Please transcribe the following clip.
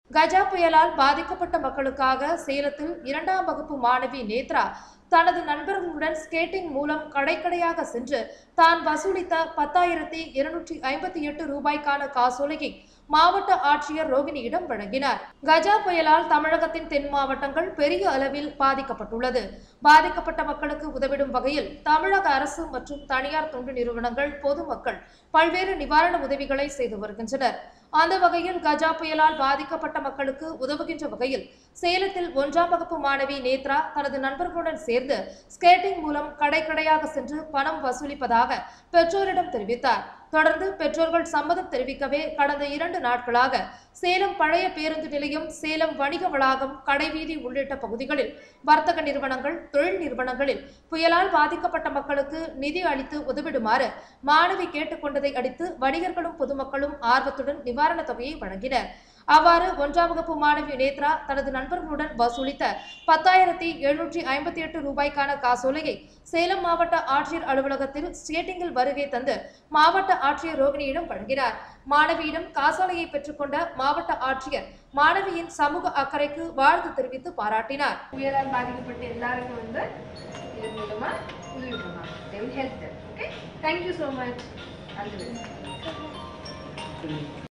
கஜா புயலால் பாதிக்கப்பட்ட மக்களுக்காக சேலத்தில் இரண்டாம் வகுப்பு மாணவி நேத்ரா தனது நண்பர்களுடன் ஸ்கேட்டிங் மூலம் கடைக்கடையாக சென்று தான் வசூலித்த பத்தாயிரத்தி இருநூற்றி ஐம்பத்தி எட்டு ரூபாய்க்கான காசோலையை மாவட்ட ஆட்சியர் ரோகிணியிடம் வழங்கினார் கஜா புயலால் தமிழகத்தின் தென் மாவட்டங்கள் பெரிய அளவில் பாதிக்கப்பட்டுள்ளது பாதிக்கப்பட்ட மக்களுக்கு உதவிடும் வகையில் தமிழக அரசு மற்றும் தனியார் தொண்டு நிறுவனங்கள் பொதுமக்கள் பல்வேறு நிவாரண உதவிகளை செய்து வருகின்றனர் அந்த வகையில் கஜா புயலால் பாதிக்கப்பட்ட மக்களுக்கு உதவுகின்ற வகையில் சேலத்தில் ஒன்றாம் வகுப்பு மாணவி நேத்ரா தனது நண்பர்களுடன் சேர்ந்து ஸ்கேட்டிங் மூலம் கடை கடையாக சென்று பணம் வசூலிப்பதாக பெற்றோரிடம் தெரிவித்தார் தொடர்ந்து பெற்றோர்கள் சம்மதம் தெரிவிக்கவே கடந்த இரண்டு நாட்களாக சேலம் பழைய பேருந்து நிலையம் சேலம் வணிக வளாகம் கடைவீதி உள்ளிட்ட பகுதிகளில் வர்த்தக நிறுவனங்கள் தொழில் நிறுவனங்களில் புயலால் பாதிக்கப்பட்ட மக்களுக்கு நிதி அளித்து உதவிடுமாறு மாணவி கேட்டுக்கொண்டதை அடுத்து வணிகர்களும் பொதுமக்களும் ஆர்வத்துடன் நிவாரணத் தொகையை வழங்கினர் அவ்வாறு ஒன்றாம் வகுப்பு மாணவி நேத்ரா தனது நண்பர்களுடன் வசூலித்த பத்தாயிரத்தி எழுநூற்றி ஐம்பத்தி எட்டு ரூபாய்க்கான காசோலையை சேலம் மாவட்ட ஆட்சியர் அலுவலகத்தில் ஸ்கேட்டிங்கில் வருகை தந்து மாவட்ட ஆட்சியர் ரோகிணியிடம் வழங்கினார் மாணவியிடம் காசோலையை பெற்றுக்கொண்ட மாவட்ட ஆட்சியர் மாணவியின் சமூக அக்கறைக்கு வாழ்த்து தெரிவித்து பாராட்டினார் புயலால் பாதிக்கப்பட்ட எல்லாருக்கும் வந்து இது மூலமா உதவி பண்ணுவாங்க they will help them okay thank you so much all the best